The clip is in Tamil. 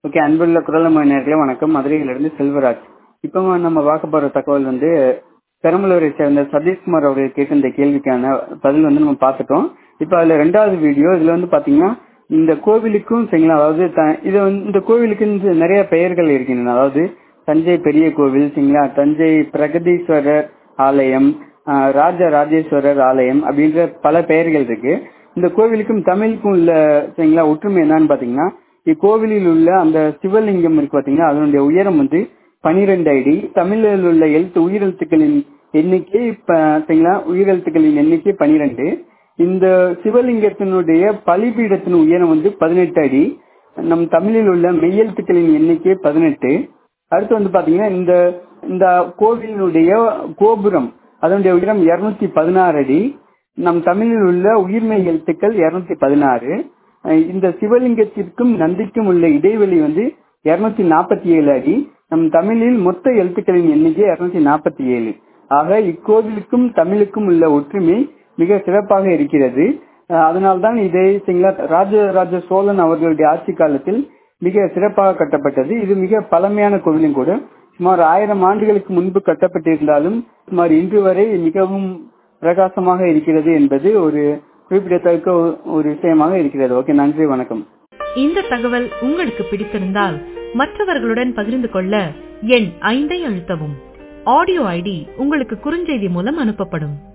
ஓகே அன்புள்ள குரலம நேர்களே வணக்கம் மதுரையிலிருந்து செல்வராஜ் இப்போ நம்ம பார்க்க போற தகவல் வந்து பெரம்பலூரை சேர்ந்த சதீஷ்குமார் அவர்கள் கேட்ட இந்த கேள்விக்கான பதில் வந்து நம்ம பார்த்துட்டோம் இப்போ அதுல ரெண்டாவது வீடியோ இதுல வந்து பாத்தீங்கன்னா இந்த கோவிலுக்கும் சரிங்களா அதாவது த- இது வந்து இந்த கோவிலுக்கு வந்து நிறைய பெயர்கள் இருக்கின்றன அதாவது தஞ்சை பெரிய கோவில் சரிங்களா தஞ்சை பிரகதீஸ்வரர் ஆலயம் ஆஹ் ராஜ ராஜேஸ்வரர் ஆலயம் அப்படின்ற பல பெயர்கள் இருக்கு இந்த கோவிலுக்கும் தமிழுக்கும் உள்ள சரிங்களா ஒற்றுமை என்னன்னு பாத்தீங்கன்னா இக்கோவிலில் உள்ள அந்த சிவலிங்கம் இருக்கு பாத்தீங்கன்னா அதனுடைய உயரம் வந்து பனிரெண்டு அடி தமிழில் உள்ள எழுத்து உயிரெழுத்துக்களின் எண்ணிக்கை ப- சரிங்களா உயிரெழுத்துக்களின் எண்ணிக்கை பனிரெண்டு இந்த சிவலிங்கத்தினுடைய பலிபீடத்தின் உயரம் வந்து பதினெட்டு அடி நம் தமிழில் உள்ள மெய்யெழுத்துக்களின் எண்ணிக்கை பதினெட்டு அடுத்து வந்து பாத்தீங்கன்னா இந்த இந்த கோவிலினுடைய கோபுரம் அதனுடைய உயரம் இருநூத்தி பதினாறு அடி நம் தமிழில் உள்ள உயிர்மெய் எழுத்துக்கள் இருநூத்தி பதினாறு இந்த சிவலிங்கத்திற்கும் நந்திக்கும் உள்ள இடைவெளி வந்து இருநூத்தி நாற்பத்தி ஏழு அடி நம் தமிழில் மொத்த எழுத்துக்களின் எண்ணிக்கை இருநூத்தி நாற்பத்தி ஏழு ஆக இக்கோவிலுக்கும் தமிழுக்கும் உள்ள ஒற்றுமை மிக சிறப்பாக இருக்கிறது அஹ் அதனால்தான் இதை சரிங்களா ராஜராஜ சோழன் அவர்களுடைய ஆட்சி காலத்தில் மிக சிறப்பாக கட்டப்பட்டது இது மிக பழமையான கோவிலும் கூட சுமார் ஆயிரம் ஆண்டுகளுக்கு முன்பு கட்டப்பட்டிருந்தாலும் சுமார் இன்று வரை மிகவும் பிரகாசமாக இருக்கிறது என்பது ஒரு குறிப்பிடத்தக்க ஒரு விஷயமாக இருக்கிறது ஓகே நன்றி வணக்கம் இந்த தகவல் உங்களுக்கு பிடித்திருந்தால் மற்றவர்களுடன் பகிர்ந்து கொள்ள எண் ஐந்தை அழுத்தவும் ஆடியோ ஐடி உங்களுக்கு குறுஞ்செய்தி மூலம் அனுப்பப்படும்